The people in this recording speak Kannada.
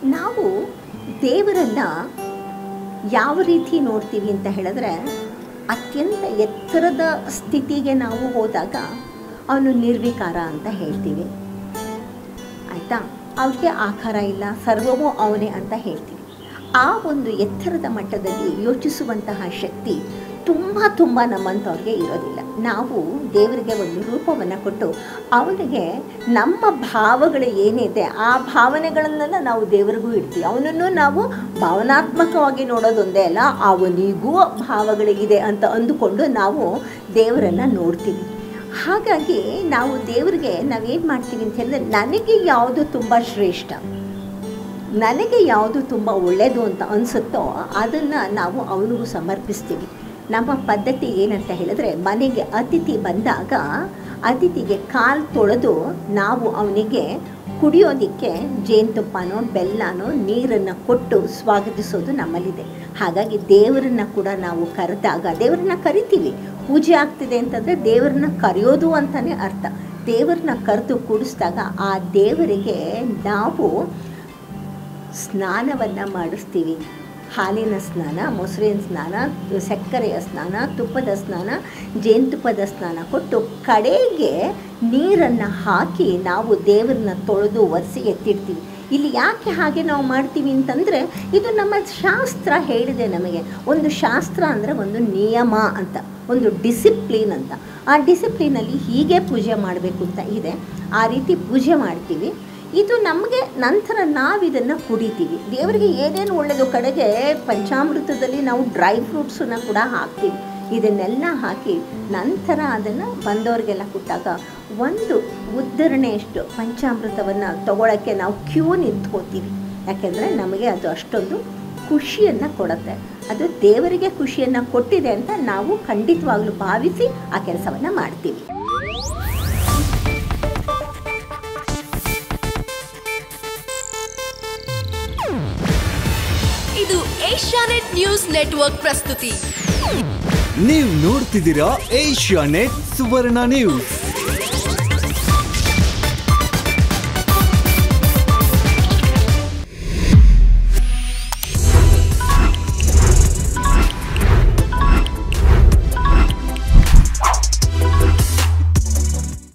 ನಾವು ದೇವರನ್ನ ಯಾವ ರೀತಿ ನೋಡ್ತೀವಿ ಅಂತ ಹೇಳಿದ್ರೆ ಅತ್ಯಂತ ಎತ್ತರದ ಸ್ಥಿತಿಗೆ ನಾವು ಹೋದಾಗ ಅವನು ನಿರ್ವಿಕಾರ ಅಂತ ಹೇಳ್ತೀವಿ ಆಯಿತಾ ಅವ್ರಿಗೆ ಆಕಾರ ಇಲ್ಲ ಸರ್ವವೂ ಅವನೇ ಅಂತ ಹೇಳ್ತೀವಿ ಆ ಒಂದು ಎತ್ತರದ ಮಟ್ಟದಲ್ಲಿ ಯೋಚಿಸುವಂತಹ ಶಕ್ತಿ ತುಂಬ ತುಂಬ ನಮ್ಮಂಥವ್ರಿಗೆ ಇರೋದಿಲ್ಲ ನಾವು ದೇವರಿಗೆ ಒಂದು ರೂಪವನ್ನು ಕೊಟ್ಟು ಅವನಿಗೆ ನಮ್ಮ ಭಾವಗಳು ಏನಿದೆ ಆ ಭಾವನೆಗಳನ್ನೆಲ್ಲ ನಾವು ದೇವರಿಗೂ ಇಡ್ತೀವಿ ಅವನನ್ನು ನಾವು ಭಾವನಾತ್ಮಕವಾಗಿ ನೋಡೋದೊಂದೇ ಅಲ್ಲ ಅವನಿಗೂ ಭಾವಗಳಿಗಿದೆ ಅಂತ ಅಂದುಕೊಂಡು ನಾವು ದೇವರನ್ನು ನೋಡ್ತೀವಿ ಹಾಗಾಗಿ ನಾವು ದೇವರಿಗೆ ನಾವೇನು ಮಾಡ್ತೀವಿ ಅಂತ ಹೇಳಿದ್ರೆ ನನಗೆ ಯಾವುದು ತುಂಬ ಶ್ರೇಷ್ಠ ನನಗೆ ಯಾವುದು ತುಂಬ ಒಳ್ಳೆಯದು ಅಂತ ಅನಿಸುತ್ತೋ ಅದನ್ನು ನಾವು ಅವನಿಗೂ ಸಮರ್ಪಿಸ್ತೀವಿ ನಮ್ಮ ಪದ್ಧತಿ ಏನಂತ ಹೇಳಿದ್ರೆ ಮನೆಗೆ ಅತಿಥಿ ಬಂದಾಗ ಅತಿಥಿಗೆ ಕಾಲು ತೊಳೆದು ನಾವು ಅವನಿಗೆ ಕುಡಿಯೋದಕ್ಕೆ ಜೇನುತುಪ್ಪನೋ ಬೆಲ್ಲನೋ ನೀರನ್ನು ಕೊಟ್ಟು ಸ್ವಾಗತಿಸೋದು ನಮ್ಮಲ್ಲಿದೆ ಹಾಗಾಗಿ ದೇವರನ್ನ ಕೂಡ ನಾವು ಕರೆದಾಗ ದೇವರನ್ನ ಕರಿತೀವಿ ಪೂಜೆ ಆಗ್ತಿದೆ ಅಂತಂದರೆ ದೇವರನ್ನ ಕರೆಯೋದು ಅಂತಲೇ ಅರ್ಥ ದೇವರನ್ನ ಕರೆದು ಕೂಡಿಸಿದಾಗ ಆ ದೇವರಿಗೆ ನಾವು ಸ್ನಾನವನ್ನು ಮಾಡಿಸ್ತೀವಿ ಹಾಲಿನ ಸ್ನಾನ ಮೊಸರಿನ ಸ್ನಾನ ಸಕ್ಕರೆಯ ಸ್ನಾನ ತುಪ್ಪದ ಸ್ನಾನ ಜೇನುತುಪ್ಪದ ಸ್ನಾನ ಕೊಟ್ಟು ಕಡೆಗೆ ನೀರನ್ನು ಹಾಕಿ ನಾವು ದೇವರನ್ನ ತೊಳೆದು ಒರೆಸಿ ಎತ್ತಿಡ್ತೀವಿ ಇಲ್ಲಿ ಯಾಕೆ ಹಾಗೆ ನಾವು ಮಾಡ್ತೀವಿ ಅಂತಂದರೆ ಇದು ನಮ್ಮ ಶಾಸ್ತ್ರ ಹೇಳಿದೆ ನಮಗೆ ಒಂದು ಶಾಸ್ತ್ರ ಅಂದರೆ ಒಂದು ನಿಯಮ ಅಂತ ಒಂದು ಡಿಸಿಪ್ಲಿನ್ ಅಂತ ಆ ಡಿಸಿಪ್ಲಿನಲ್ಲಿ ಹೀಗೆ ಪೂಜೆ ಮಾಡಬೇಕು ಅಂತ ಇದೆ ಆ ರೀತಿ ಪೂಜೆ ಮಾಡ್ತೀವಿ ಇದು ನಮಗೆ ನಂತರ ನಾವು ಇದನ್ನು ಕುಡಿತೀವಿ ದೇವರಿಗೆ ಏನೇನು ಒಳ್ಳೆಯದು ಕಡೆಗೆ ಪಂಚಾಮೃತದಲ್ಲಿ ನಾವು ಡ್ರೈ ಫ್ರೂಟ್ಸನ್ನು ಕೂಡ ಹಾಕ್ತೀವಿ ಇದನ್ನೆಲ್ಲ ಹಾಕಿ ನಂತರ ಅದನ್ನು ಬಂದವರಿಗೆಲ್ಲ ಕೊಟ್ಟಾಗ ಒಂದು ಉದ್ಧರಣೆಯಷ್ಟು ಪಂಚಾಮೃತವನ್ನು ತಗೊಳ್ಳೋಕ್ಕೆ ನಾವು ಕ್ಯೂ ನಿಂತ್ಕೋತೀವಿ ಯಾಕೆಂದರೆ ನಮಗೆ ಅದು ಅಷ್ಟೊಂದು ಖುಷಿಯನ್ನು ಕೊಡುತ್ತೆ ಅದು ದೇವರಿಗೆ ಖುಷಿಯನ್ನು ಕೊಟ್ಟಿದೆ ಅಂತ ನಾವು ಖಂಡಿತವಾಗ್ಲೂ ಭಾವಿಸಿ ಆ ಕೆಲಸವನ್ನು ಮಾಡ್ತೀವಿ ಇದು ಏಷ್ಯಾನೆಟ್ ನ್ಯೂಸ್ ನೆಟ್ವರ್ಕ್ ಪ್ರಸ್ತುತಿ ನೀವು ನೋಡ್ತಿದ್ದೀರಾ ಏಷ್ಯಾ ನೆಟ್ ಸುವರ್ಣ ನ್ಯೂಸ್